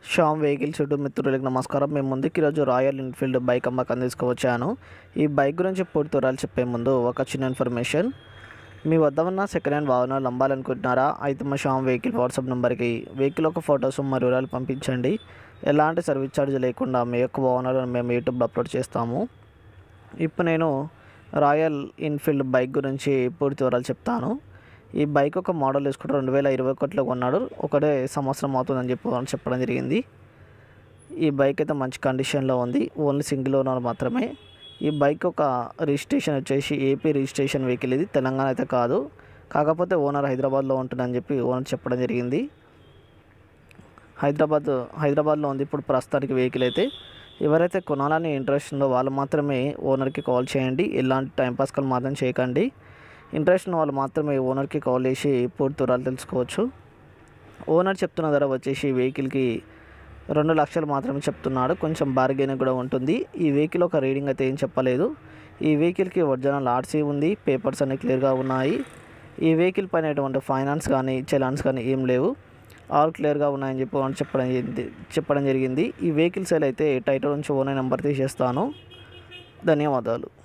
Shyam vehicle చుట్టూ మిత్రులకు నమస్కారం మేము ముందుకు ఈరోజు రాయల్ ఎన్ఫీల్డ్ బైక్ అమ్మకాన్ని తీసుకువచ్చాను ఈ బైక్ గురించి పూర్తి వివరాలు చెప్పే ముందు ఒక చిన్న ఇన్ఫర్మేషన్ మీ వద్ద ఉన్న సెకండ్ హ్యాండ్ వాహనాలు అమ్మాలనుకుంటున్నారా అయితే మా శ్యామ్ వెహికల్ వాట్సాప్ నెంబర్కి వెహికల్ యొక్క ఫొటోస్ మరియు వివరాలు పంపించండి ఎలాంటి సర్వీస్ ఛార్జ్ లేకుండా మీ యొక్క వాహనాలను మేము యూట్యూబ్లో అప్లోడ్ చేస్తాము ఇప్పుడు నేను రాయల్ ఎన్ఫీల్డ్ బైక్ గురించి పూర్తి వివరాలు చెప్తాను ఈ బైక్ ఒక మోడల్ తీసుకుంటే రెండు వేల ఇరవై ఒకటిలో కొన్నాడు ఒకటే సంవత్సరం అవుతుందని చెప్పి వాళ్ళు చెప్పడం జరిగింది ఈ బైక్ అయితే మంచి కండిషన్లో ఉంది ఓన్లీ సింగిల్ ఓనర్ మాత్రమే ఈ బైక్ ఒక రిజిస్ట్రేషన్ వచ్చేసి ఏపీ రిజిస్ట్రేషన్ వెహికల్ ఇది తెలంగాణ అయితే కాదు కాకపోతే ఓనర్ హైదరాబాద్లో ఉంటుందని చెప్పి ఓనర్ చెప్పడం జరిగింది హైదరాబాద్ హైదరాబాద్లో ఉంది ఇప్పుడు ప్రస్తుతానికి వెహికల్ అయితే ఎవరైతే కొనాలని ఇంట్రెస్ట్ ఉందో వాళ్ళు మాత్రమే ఓనర్కి కాల్ చేయండి ఎలాంటి టైంపాస్ కాల్ మాత్రం చేయకండి ఇంట్రెస్ట్ ఉన్న వాళ్ళు మాత్రమే ఓనర్కి కాల్ చేసి పూర్తి వివరాలు తెలుసుకోవచ్చు ఓనర్ చెప్తున్న ధర వచ్చేసి వెహికల్కి రెండు లక్షలు మాత్రమే చెప్తున్నాడు కొంచెం బార్గెన్ కూడా ఉంటుంది ఈ వెహికల్ ఒక రీడింగ్ అయితే ఏం చెప్పలేదు ఈ వెహికల్కి ఒరిజినల్ ఆర్సీ ఉంది పేపర్స్ అన్ని క్లియర్గా ఉన్నాయి ఈ వెహికల్ పైన ఎటువంటి ఫైనాన్స్ కానీ చలాన్స్ కానీ ఏం లేవు ఆల్ క్లియర్గా ఉన్నాయని చెప్పి వాళ్ళు చెప్పడం జరిగింది చెప్పడం జరిగింది ఈ వెహికల్ సేల్ అయితే టైటిల్ నుంచి ఓనర్ నెంబర్ తీసేస్తాను ధన్యవాదాలు